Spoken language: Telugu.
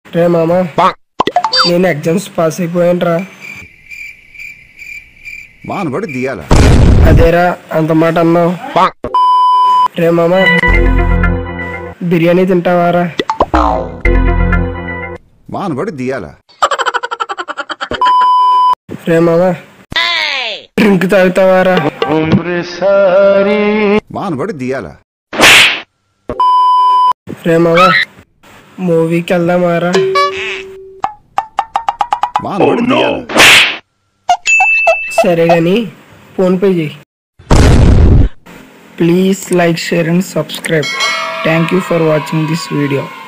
రే మామ నేను ఎగ్జామ్స్ పాస్ అయిపోయానురా మానబడి దియాల అదేరా అంత మాట అన్నావు రే మామ బిర్యానీ తింటావారా మానబడి దియాల రే మామ డ్రింక్ తాగుతావారా మానబడి దియాల రే మామ మూవీకి వెళ్దామారా మానబడి దియాల సరే కానీ ఫోన్పే చేయి please like share and subscribe thank you for watching this video